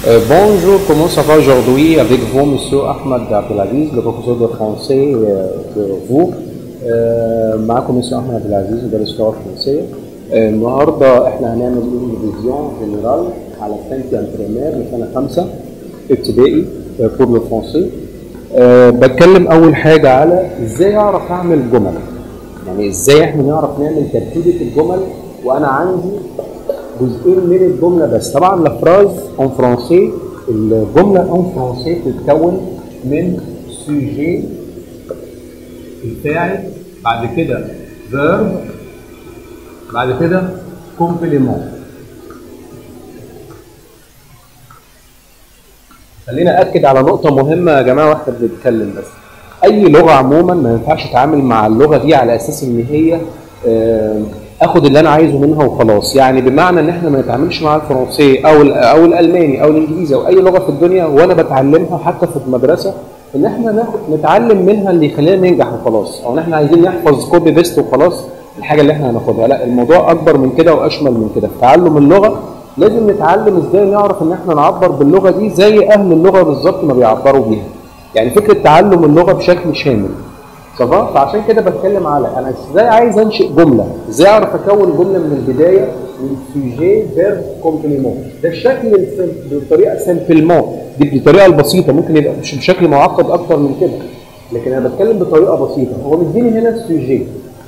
Euh, bonjour, comment ça va aujourd'hui avec vous, Monsieur Ahmed Abdelaziz, le professeur de français euh, de vous. آه، معاكم مستر احمد عبد العزيز مدرس لغه فرنسيه آه، النهارده احنا هنعمل ريفيزيون جنرال على سانتي انترينير لسنه خمسه ابتدائي بور لو فرونسي آه، بتكلم اول حاجه على ازاي اعرف اعمل جمل يعني ازاي احنا نعرف نعمل ترتيبه الجمل وانا عندي جزئين من الجمله بس طبعا لا فراز اون فرونسي الجمله اون فرونسي بتتكون من سوجي الفاعل بعد كده فيرب بعد كده كومبليمون خلينا اكد على نقطه مهمه يا جماعه واحنا بنتكلم بس اي لغه عموما ما ينفعش اتعامل مع اللغه دي على اساس ان هي آه، اخد اللي انا عايزه منها وخلاص يعني بمعنى ان احنا ما نتعاملش مع الفرنسي او ال- او الالماني او الانجليزي او اي لغه في الدنيا وانا بتعلمها حتى في المدرسه ان احنا ناخد نتعلم منها اللي يخلينا ننجح وخلاص او ان احنا عايزين نحفظ كوبي بيست وخلاص الحاجه اللي احنا هناخدها لا الموضوع اكبر من كده واشمل من كده في تعلم اللغه لازم نتعلم ازاي نعرف ان احنا نعبر باللغه دي زي اهل اللغه بالظبط ما بيعبروا بيها يعني فكره تعلم اللغه بشكل شامل صفا فعشان كده بتكلم على انا ازاي عايز انشئ جمله ازاي اعرف اكون جمله من البدايه من سوجي فيرب كومبليمون ده الشكل السم- بطريقه سامبلمون دي بالطريقه البسيطه ممكن يبقى مش بشكل معقد اكتر من كده لكن انا بتكلم بطريقه بسيطه هو مديني هنا السوجي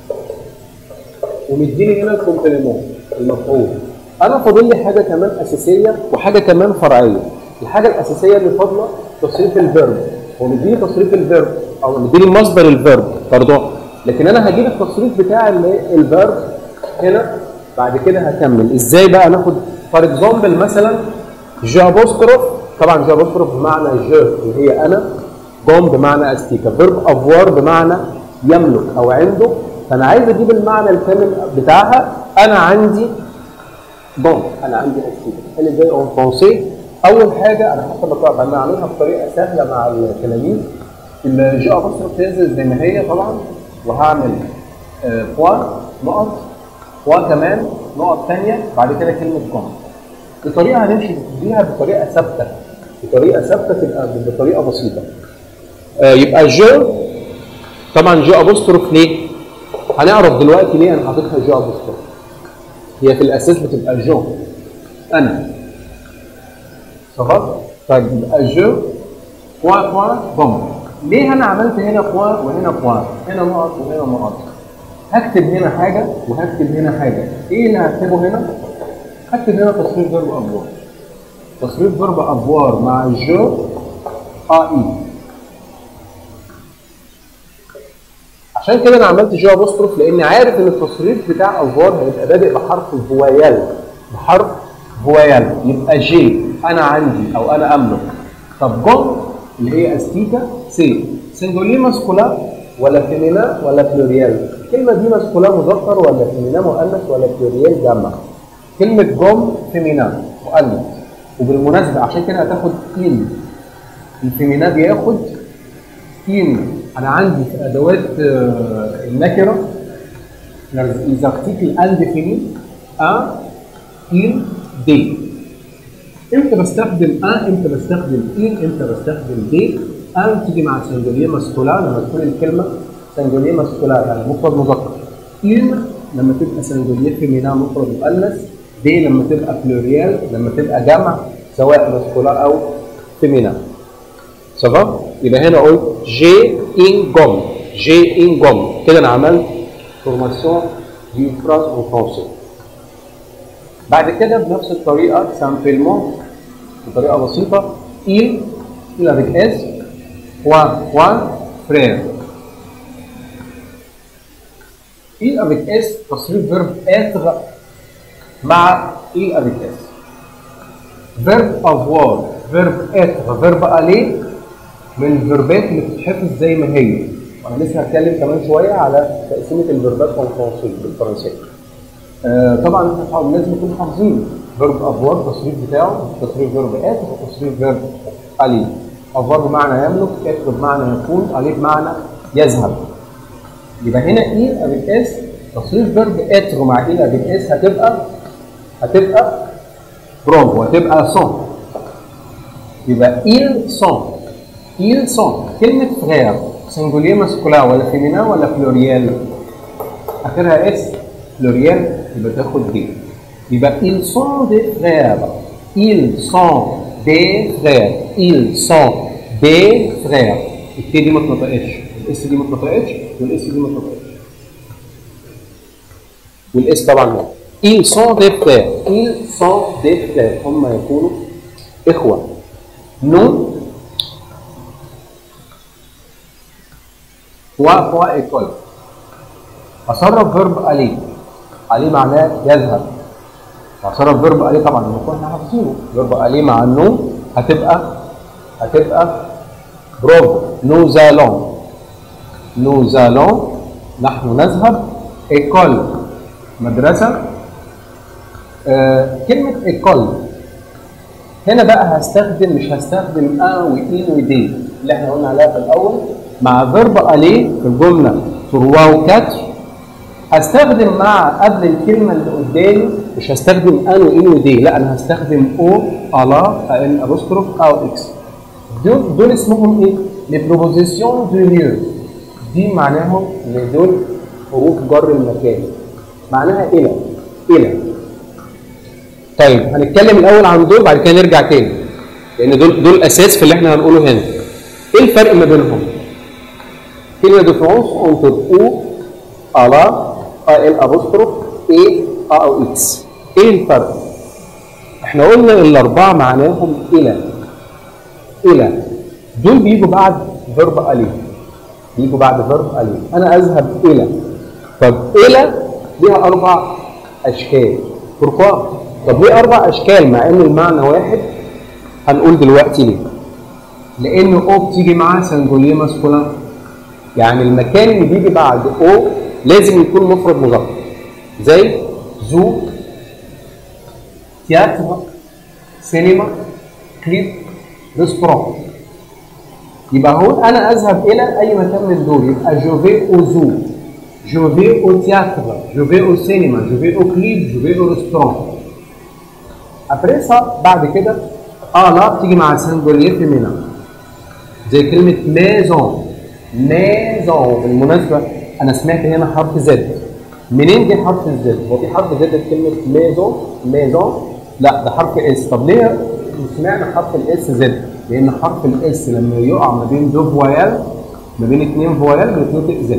ومديني هنا الكومبليمون المفعول انا فاضل لي حاجه كمان اساسيه وحاجه كمان فرعيه الحاجه الاساسيه اللي فاضله تصريف الفيرب هو مديني تصريف الفيرب او مديني مصدر الفيرب باردون لكن انا هجيب التصريف بتاع ال- الفيرب هنا بعد كده هكمل ازاي بقى ناخد فور اكزامبل مثلا جو ابوستروف طبعا جو ابوستروف بمعنى جو اللي هي انا جوم بمعنى استيكا فيرب افوار بمعنى يملك او عنده فانا عايز اجيب المعنى الكامل بتاعها انا عندي بون انا عندي استيكا اللي زي اون فرونسي اول حاجه انا حتى بقرا بعملها بطريقه سهله مع التلاميذ الجي ابوستروف تنزل زي ما هي طبعا وهعمل آه، بوان نقط بوان كمان نقط ثانيه بعد كده كلمه جون بطريقه هنمشي بيها بطريقه ثابته بطريقه ثابته تبقى بطريقه بسيطه آه، يبقى جو طبعا جو ابوستروف ليه؟ هنعرف دلوقتي ليه انا حاططها جو ابوستروف هي في الاساس بتبقى جو انا صفر طيب يبقى جو بوان بوان بوم ليه انا عملت هنا بوان وهنا بوان هنا نقط وهنا نقط هكتب هنا حاجه وهكتب هنا حاجه ايه اللي هكتبه هنا هكتب هنا تصريف فيرب افوار تصريف فيرب افوار مع جو ا اي عشان كده انا عملت جو ابوستروف لاني عارف ان التصريف بتاع افوار هيبقى بادئ بحرف الفويال بحرف فويال يبقى جي انا عندي او انا املك طب جون اللي هي استيكا سي سنجولي ماسكولا ولا فيمينا ولا بلوريال الكلمه دي ماسكولا مذكر ولا فيمينا مؤنث ولا بلوريال جمع كلمه جوم فيمينا مؤنث وبالمناسبه عشان كده هتاخد ان الفيمينا بياخد ان انا عندي في ادوات آه، النكره les articles indéfinis un il des امتى بستخدم ان امتى بستخدم ان امتى بستخدم دي ان تيجي مع سنجوليه ماسكولار لما تكون الكلمه سنجوليه ماسكولار يعني مفرد مذكر ان لما تبقى سنجوليه فيمينا مفرد مؤنث دي لما تبقى بلوريال لما تبقى جمع سواء ماسكولار او فيمينا سافا يبقى هنا قلت جي ان جوم جي ان جوم كده انا عملت فورماسيون دي فراز اون فرونسي بعد كده بنفس الطريقه سامبلمون بطريقه بسيطه il il avec s point point frère il avec s تصريف فيرب être مع il avec s فيرب avoir فيرب être فيرب aller من الفيربات اللي بتتحفظ زي ما هي وانا لسه هتكلم كمان شويه على تقسيمه الفيربات بالفرنسي بالفرنسيه آه، طبعا احنا حاول- لازم نكون حافظين فيرب افوار التصريف بتاعه تصريف فيرب ات وتصريف فيرب الي افوار بمعنى يملك ات بمعنى يكون الي بمعنى يذهب يبقى هنا اي افيك اس تصريف فيرب اتر مع اي افيك اس هتبقى هتبقى برافو هتبقى سون يبقى ils sont ils sont كلمة frère سنجوليه ماسكولا ولا فيمينا ولا فلوريال آخرها اس فلوريال يبقى تاخد دي يبقى ils sont des frères ils sont des frères ils sont des frères التي دي ما اتنطقتش الاس دي ما اتنطقتش والاس دي ما اتنطقتش والاس طبعا لا ils sont des frères ils sont des frères هم يكونوا اخوه nous fois fois école أصرف فيرب ألي ألي معناه يذهب أصرف فيرب ألي طبعا نكون احنا حافظينه فيرب ألي مع النو هتبقى هتبقى برافو nous allons nous allons نحن نذهب école مدرسة آه كلمة école هنا بقى هستخدم مش هستخدم ان وان ودي اللي احنا قلنا عليها في الاول مع فيرب الي في الجمله تروا وكاتر هستخدم مع قبل الكلمه اللي قدامي مش هستخدم ان وان ودي لا انا هستخدم او الا ان ابوستروف او اكس دول دول اسمهم ايه؟ لي بروبوزيسيون دو ليو دي معناهم ان دول حروف جر المكان معناها الى الى طيب هنتكلم الاول عن دول بعد كده نرجع تاني لان دول دول اساس في اللي احنا هنقوله هنا ايه الفرق ما بينهم كلمه ديفرونس انتر او الا ال ابوستروف اي او اكس ايه الفرق احنا قلنا الاربعه معناهم الى الى دول بيجوا بعد فيرب الي بيجوا بعد فيرب الي انا اذهب الى طب الى ليها اربع اشكال بوركوا طب ليه اربع اشكال مع ان المعنى واحد هنقول دلوقتي ليه لان او بتيجي معاه سنجوليه ماسكولان يعني المكان اللي بيجي بعد او لازم يكون مفرد مذكر زي زو تياتر سينما كليب ريستوران يبقى هو انا اذهب الى اي مكان من دول يبقى جوفي او زو جوفي او تياتر جوفي او سينما جوفي او كليب جوفي او ريستوران ابري سا بعد كده اه لا بتيجي مع سنجوليه فيمينا زي كلمه ميزون ميزون بالمناسبه انا سمعت هنا حرف زد منين جه حرف الزد؟ هو في حرف زد في كلمه ميزون ميزون لا ده حرف اس طب ليه سمعنا حرف الاس زد؟ لان حرف الاس لما يقع ما بين دو فويال ما بين اثنين فويال بيتنطق زد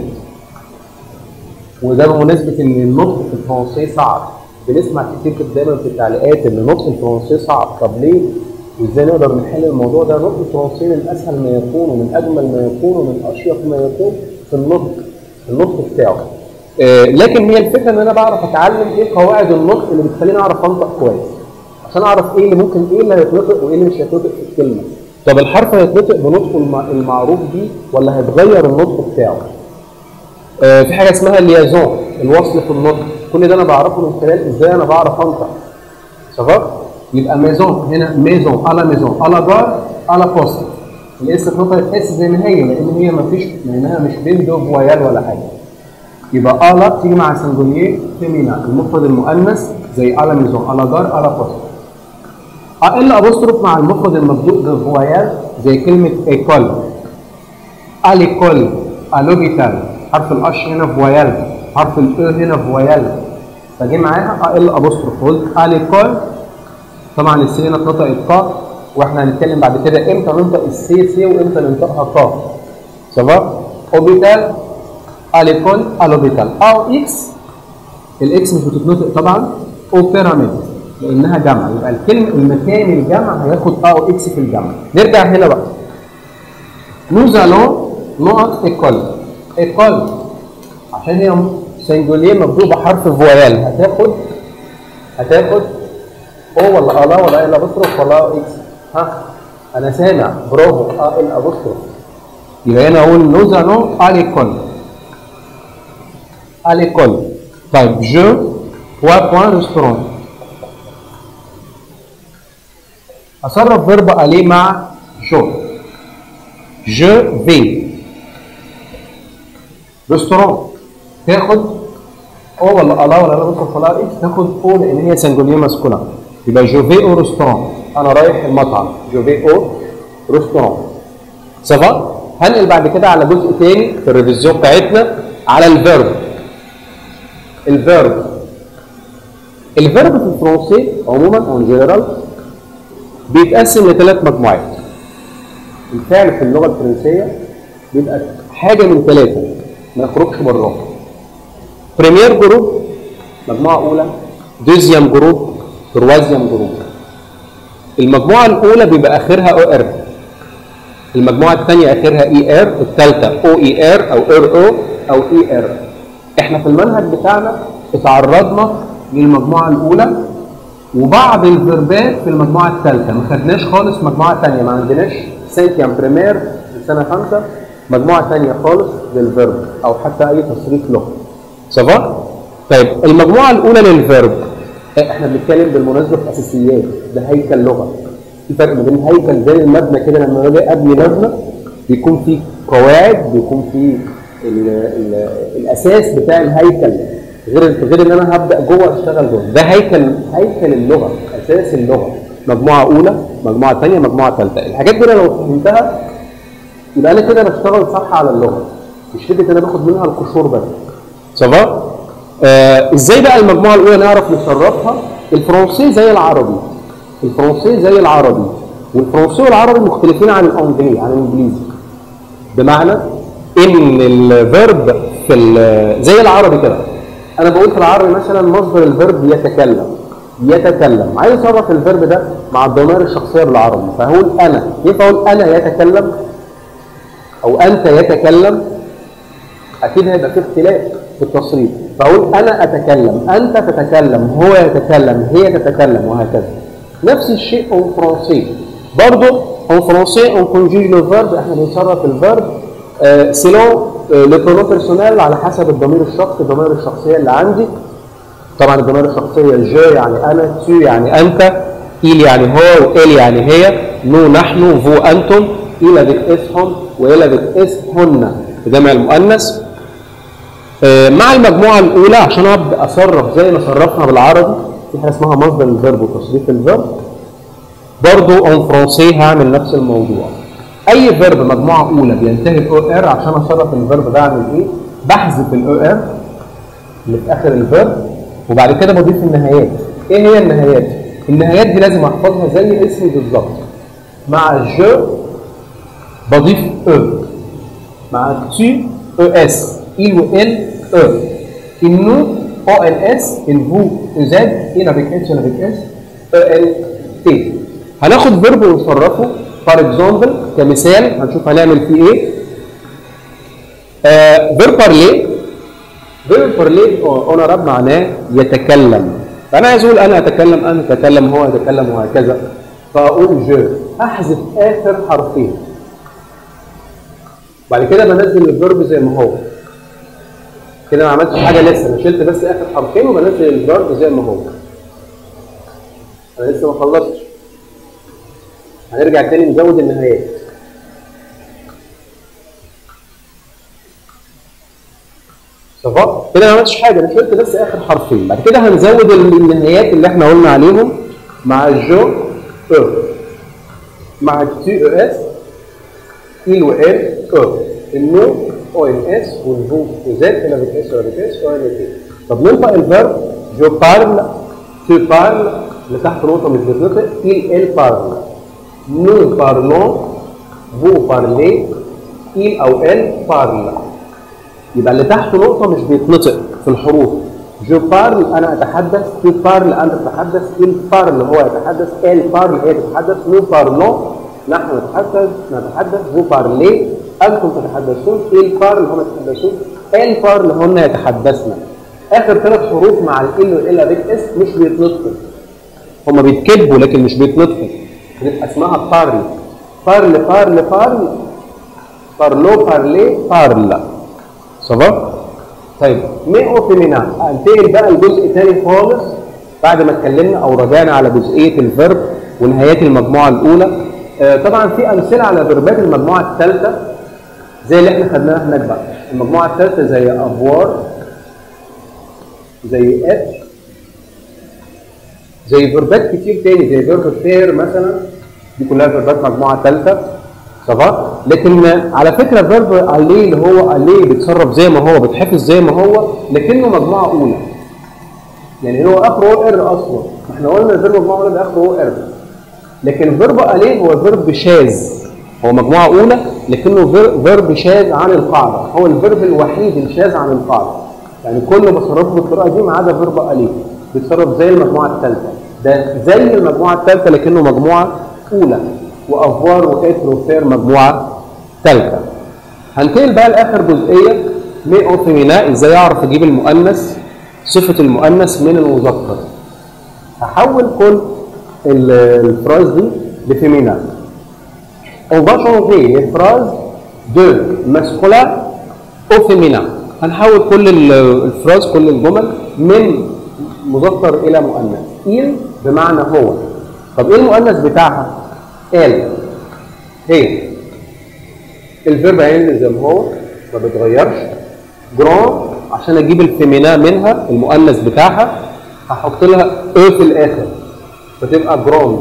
وده بمناسبه ان النطق في الفرنسي صعب بنسمع كتير كده دايما في التعليقات ان نطق الفرنسي صعب طب ليه؟ وازاي نقدر نحل الموضوع ده؟ نطق الفرنسي من اسهل ما يكون ومن اجمل ما يكون ومن اشيق ما يكون في النطق النطق بتاعه. آه لكن هي الفكره ان انا بعرف اتعلم ايه قواعد النطق اللي بتخليني اعرف انطق كويس. عشان اعرف ايه اللي ممكن ايه اللي هيتنطق وايه اللي مش هيتنطق في الكلمه. طب الحرف هيتنطق بنطقه المعروف دي ولا هيتغير النطق بتاعه؟ آه في حاجه اسمها الليازون الوصل في النطق كل ده انا بعرفه من خلال ازاي انا بعرف انطق شباب يبقى ميزون هنا ميزون على ميزون على دار على بوست الاس اتنطقت اس زي ما هي لان هي ما فيش لانها مش بين دو فويال ولا حاجه يبقى الا تيجي مع سنجوليه فيمينا المفرد المؤنث زي على ميزون على دار على بوست ال ابوستروف مع المفرد المبدوء بفويال زي كلمه ايكول اليكول الوبيتال حرف الاش هنا فويال حرف الاو هنا فويال فجه معاها ال ابوستروف قلت اليكول طبعا السي هنا اتنطقت قا واحنا هنتكلم بعد كده امتى ننطق السي سي وامتى ننطقها قا شباب اوبيتال اليكول الوبيتال او اكس الاكس مش بتتنطق طبعا او بيراميد لانها جمع يبقى الكلمه المكان الجمع هياخد ا او اكس في الجمع نرجع هنا بقى نوز الون نقط ايكول ايكول عشان هي سنجوليه مبدوء بحرف فويال هتاخد هتاخد او ولا الا ولا ال ابوستروف ولا اكس ها انا سامع برافو ا ال ابوستروف يبقى هنا اقول نوز الون اليكول اليكول طيب جو بوا بوان ريستورون اصرف فيرب الي مع جو جو في ريستورون تاخد او ولا الا ولا لا بصرف ولا اكس تاخد او لان هي سنجوليه ماسكولا يبقى جو في او ريستورون انا رايح المطعم جو في او ريستوران سافا هنقل بعد كده على جزء تاني في الريفيزيون بتاعتنا على الفيرب الفيرب الفيرب في الفرنسي عموما او جنرال بيتقسم لثلاث مجموعات الفعل في اللغه الفرنسيه بيبقى حاجه من ثلاثه ما يخرجش براها بريمير جروب مجموعه اولى دوزيام جروب تروازيام جروب المجموعه الاولى بيبقى اخرها او ار المجموعه الثانيه اخرها اي ار الثالثه او اي ار او ار او او اي ار احنا في المنهج بتاعنا اتعرضنا للمجموعه الاولى وبعض الفيربات في المجموعه الثالثه ما خدناش خالص مجموعه ثانيه ما عندناش سنتيام بريمير في سنه خمسه مجموعه ثانيه خالص للفيرب او حتى اي تصريف لغه سافا طيب المجموعه الاولى للفيرب احنا بنتكلم بالمناسبه في اساسيات ده هيكل لغه في فرق ما بين هيكل زي المبنى كده لما باجي ابني مبنى بيكون فيه قواعد بيكون فيه ال ال الاساس بتاع الهيكل غير غير ان انا هبدا جوه اشتغل جوه ده هيكل هيكل اللغه اساس اللغه مجموعه اولى مجموعه ثانيه مجموعه ثالثه الحاجات دي لو فهمتها يبقى انا كده بشتغل صح على اللغه مش فكره انا باخد منها القشور بس سافا آه ازاي بقى المجموعه الاولى نعرف نصرفها الفرنسي زي العربي الفرنسي زي العربي والفرنسي والعربي مختلفين عن الانجليزي عن الانجليزي بمعنى ان الفيرب في زي العربي كده انا بقول في العربي مثلا مصدر الفيرب يتكلم يتكلم عايز اصرف الفيرب ده مع الضمائر الشخصيه بالعربي فهقول انا ينفع اقول انا يتكلم او انت يتكلم اكيد هيبقى في اختلاف في التصريف فاقول انا اتكلم انت تتكلم هو يتكلم هي تتكلم وهكذا نفس الشيء اون فرونسي برضه اون فرونسي اون كونجيج لو فيرب احنا بنصرف الفيرب سيلون لو برونو بيرسونيل على حسب الضمير الشخصي الضمائر الشخصيه اللي عندي طبعا الضمائر الشخصيه جو يعني انا تو يعني انت إيل يعني هو وإل يعني هي نو نحن فو انتم إلى بتقيسهم وإلى بتقيسهن بجمع المؤنث آه مع المجموعه الاولى عشان ابدا اصرف زي ما صرفنا بالعربي في حاجه اسمها مصدر الفيرب وتصريف الفيرب برضه اون فرونسي هعمل نفس الموضوع اي فيرب مجموعه اولى بينتهي باو ار عشان اصرف الفيرب ده اعمل ايه؟ بحذف الاو ار اللي في اخر الفيرب وبعد كده بضيف النهايات ايه هي النهايات؟ النهايات دي لازم احفظها زي اسمي بالظبط مع جو بضيف او مع تي او اس il ou elle eux il nous ONS il vous EZ il avec S il avec S ELT هناخد فيرب ونصرفه فور اكزامبل كمثال هنشوف هنعمل فيه ايه فيرب بارلي فيرب بارلي اونراب معناه يتكلم فانا عايز اقول انا اتكلم انا اتكلم هو يتكلم وهكذا فاقول جو احذف اخر حرفين بعد كده بنزل الفيرب زي ما هو كده ما عملتش حاجه لسه انا شلت بس اخر حرفين وبنزل الفيرب زي ما هو انا لسه ما خلصتش هنرجع تاني نزود النهايات صفاء كده ما عملتش حاجه انا شلت بس اخر حرفين بعد كده هنزود النهايات اللي احنا قلنا عليهم مع الجو او مع التي او اس il و ال او النو او ان اس والفو وزد الى avec اس ou avec اس او ان تي طب ننطق الفيرب جو بارل tu parles اللي تحت نقطه مش بتنطق il elle parle nous parlons vous parlez il او elle parle يبقى اللي تحت نقطه مش بيتنطق في الحروف جو بارل انا اتحدث tu بارل انت تتحدث il بارل هو يتحدث elle بارل هي تتحدث nous parlons نحن نتحدث نتحدث vous parlez انتم تتحدثون il بارل هم يتحدثون elle بارل هن يتحدثن اخر ثلاث حروف مع ال وال افيك اس مش بيتنطقوا هم بيتكتبوا لكن مش بيتنطقوا بتبقى اسمها بارل بارل بارل بارل بارلو بارلي بارل صبا طيب مي او فيمينا انتقل بقى لجزء تاني خالص بعد ما اتكلمنا او رجعنا على جزئيه الفيرب ونهايات المجموعه الاولى آه طبعا في امثله على فيربات المجموعه الثالثه زي اللي احنا خدناها هناك بقى المجموعه الثالثه زي افوار زي ات زي فيربات كتير تاني زي فيرب فير مثلا دي كلها فيربات مجموعه ثالثه صفا لكن على فكره فيرب الي اللي هو الي بيتصرف زي ما هو بيتحفظ زي ما هو لكنه مجموعه اولى يعني هو اخره هو ار اصلا ما احنا قلنا الفيرب مجموعه اولى ده اخره هو ار لكن فيرب الي هو فيرب شاذ هو مجموعه اولى لكنه فير- فيرب شاذ عن القاعده هو الفيرب الوحيد الشاذ عن القاعده يعني كله بصرفه بالطريقه دي ما عدا فيرب الي بيتصرف زي المجموعه الثالثه ده زي المجموعه الثالثه لكنه مجموعه اولى وافوار واتر وفير مجموعه ثالثه هنتقل بقى لاخر جزئيه مي او فيمينا ازاي اعرف اجيب المؤنث صفه المؤنث من المذكر هحول كل ال- الفراز دي لفيمينا on va changer les phrases de masculin au féminin هنحول كل ال- الفراز كل الجمل من مذكر الى مؤنث il بمعنى هو طب ايه المؤنث بتاعها elle هي الفيرب هينزل زي ما هو ما بيتغيرش جران عشان اجيب الفيمينا منها المؤنث بتاعها هحط لها او في الاخر فتبقى جراند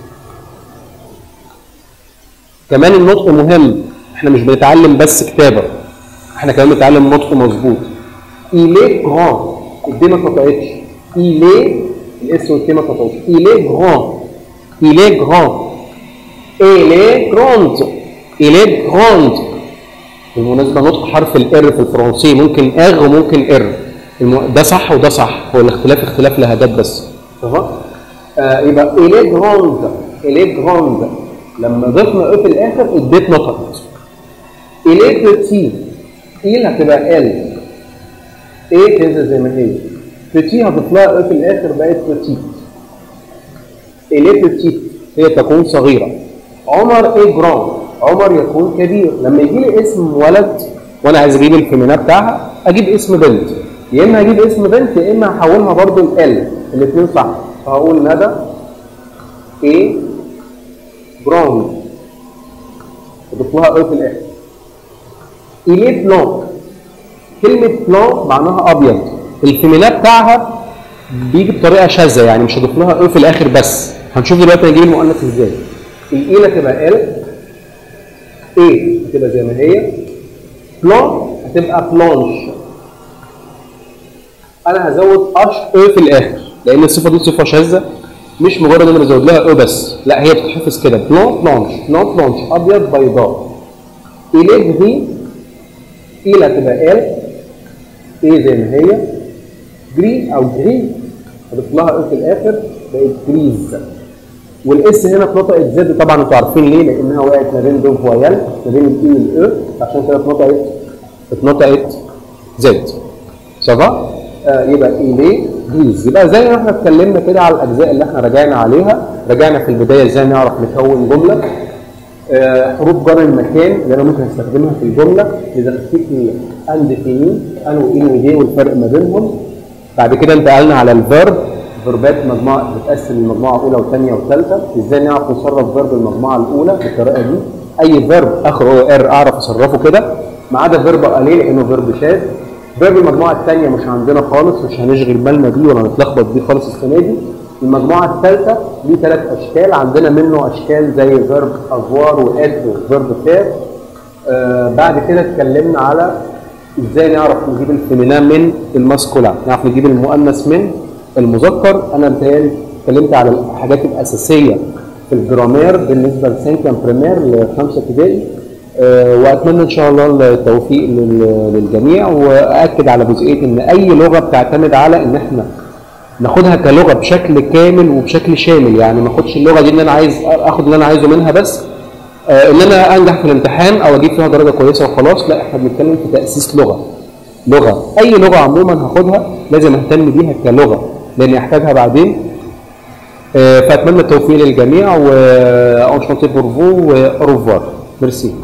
كمان النطق مهم احنا مش بنتعلم بس كتابه احنا كمان بنتعلم نطق مظبوط إيلي جران الدي ما اتنطقتش إيلي الاس والتي ما اتنطقتش إيلي جران إيلي جران إيلي جراند إيلي جراند بالمناسبة نطق حرف الإر في الفرنسي ممكن إغ وممكن إر الم... ده صح وده صح هو الاختلاف اختلاف لهجات بس تمام آه يبقى إيلي جراند إيلي جراند لما ضفنا إيه في الآخر اديت نطقت إيلي بتي إيل هتبقى إل إيه تنزل زي ما هي بتي هضيف لها إيه في الآخر بقت بتي إيلي بتي هي تكون صغيرة عمر إيه جرام عمر يكون كبير لما يجي لي اسم ولد وانا عايز اجيب الفيمينا بتاعها اجيب اسم بنت يا اما اجيب اسم بنت يا اما احولها برضو ال الاثنين صح فهقول ندى ايه براون اضيف لها او في الاخر إليه بلان كلمة بلان معناها أبيض الفيمينا بتاعها بيجي بطريقة شاذة يعني مش هضيف لها او في الآخر بس هنشوف دلوقتي هنجيب المؤنث ازاي الإيلة تبقى ال ايه هتبقى زي ما هي بلان هتبقى بلانش انا هزود اش او في الاخر لان الصفه دي صفه شاذه مش مجرد ان انا بزود لها او بس لا هي بتتحفظ كده بلان بلانش بلان بلانش ابيض بيضاء اليه دي الى تبقى ال ايه زي ما هي جري او جري هضيف لها او في الاخر بقت جريز والاس هنا اتنطقت زد طبعا انتوا عارفين ليه لانها وقعت ما بين دو ويل ما بين الاي والاو عشان كده اتنطقت اتنطقت زد صفا آه يبقى ايليه جريز يبقى زي ما احنا اتكلمنا كده على الاجزاء اللي احنا راجعنا عليها راجعنا في البدايه ازاي نعرف نكون جمله آه حروف جر المكان اللي انا ممكن استخدمها في الجمله اذا خفيت اند فيني ان وان ودي والفرق ما بينهم بعد كده انتقلنا على الفيرب فيربات مجموعه بتقسم المجموعه الاولى والثانيه والثالثه ازاي نعرف نصرف فيرب المجموعه الاولى بالطريقه دي اي فيرب اخره ار اعرف اصرفه كده ما عدا فيرب اليه لانه فيرب شاذ فيرب المجموعه الثانيه مش عندنا خالص مش هنشغل بالنا بيه ولا نتلخبط بيه خالص السنه دي المجموعه الثالثه ليه ثلاث اشكال عندنا منه اشكال زي فيرب افوار واد وفيرب فير آه بعد كده اتكلمنا على ازاي نعرف نجيب الفيمينا من الماسكولا نعرف نجيب المؤنث من المذكر انا متهيألي اتكلمت على الحاجات الاساسيه في الجرامير بالنسبه لسنكم بريمير لخمسه ابتدائي أه واتمنى ان شاء الله التوفيق للجميع واكد على جزئيه ان اي لغه بتعتمد على ان احنا ناخدها كلغه بشكل كامل وبشكل شامل يعني ما اخدش اللغه دي ان انا عايز اخد اللي انا عايزه منها بس أه ان انا انجح في الامتحان او اجيب فيها درجه كويسه وخلاص لا احنا بنتكلم في تاسيس لغه لغه اي لغه عموما هاخدها لازم اهتم بيها كلغه لاني احتاجها بعدين فاتمنى التوفيق للجميع و انشانتي بور فو و ميرسي